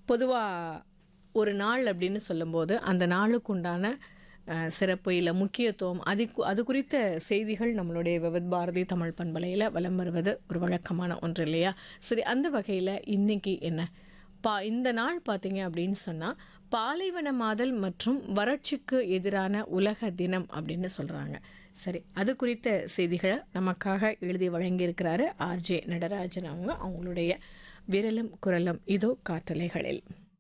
பொதுவாக ஒரு நாள் அப்படின்னு சொல்லும்போது அந்த நாளுக்கு உண்டான அஹ், சிறப்பு இல்லை முக்கியத்துவம் அது கு- அது குறித்த செய்திகள் நம்மளுடைய விவத் பாரதி தமிழ் பண்பலையில் வலம் வருவது ஒரு வழக்கமான ஒன்று இல்லையா சரி அந்த வகையில் இன்னைக்கு என்ன பா இந்த நாள் பார்த்தீங்க அப்படின்னு சொன்னால் பாலைவனமாதல் மற்றும் வறட்சிக்கு எதிரான உலக தினம் அப்படின்னு சொல்கிறாங்க சரி அது குறித்த செய்திகளை நமக்காக எழுதி வழங்கியிருக்கிறாரு ஆர்ஜே நடராஜன் அவங்க அவங்களுடைய விரலும் குரலும் இதோ காற்றலைகளில்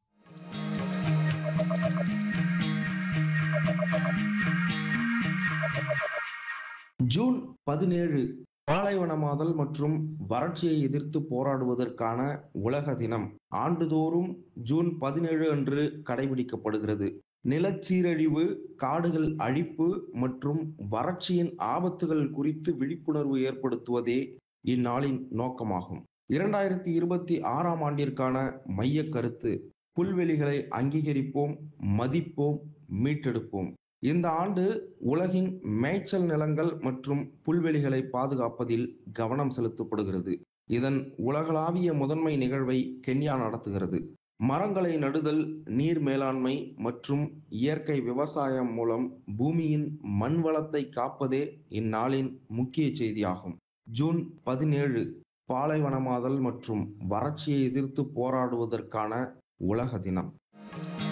ஜூன் பதினேழு பாலைவனமாதல் மற்றும் வறட்சியை எதிர்த்து போராடுவதற்கான உலக தினம் ஆண்டுதோறும் ஜூன் பதினேழு அன்று கடைபிடிக்கப்படுகிறது நிலச்சீரழிவு காடுகள் அழிப்பு மற்றும் வறட்சியின் ஆபத்துகள் குறித்து விழிப்புணர்வு ஏற்படுத்துவதே இந்நாளின் நோக்கமாகும் இரண்டாயிரத்தி இருபத்தி ஆறாம் ஆண்டிற்கான மைய கருத்து புல்வெளிகளை அங்கீகரிப்போம் மதிப்போம் மீட்டெடுப்போம் இந்த ஆண்டு உலகின் மேய்ச்சல் நிலங்கள் மற்றும் புல்வெளிகளை பாதுகாப்பதில் கவனம் செலுத்தப்படுகிறது இதன் உலகளாவிய முதன்மை நிகழ்வை கென்யா நடத்துகிறது மரங்களை நடுதல் நீர் மேலாண்மை மற்றும் இயற்கை விவசாயம் மூலம் பூமியின் மண் வளத்தை காப்பதே இந்நாளின் முக்கிய செய்தியாகும் ஜூன் பதினேழு பாலைவனமாதல் மற்றும் வறட்சியை எதிர்த்து போராடுவதற்கான உலக தினம்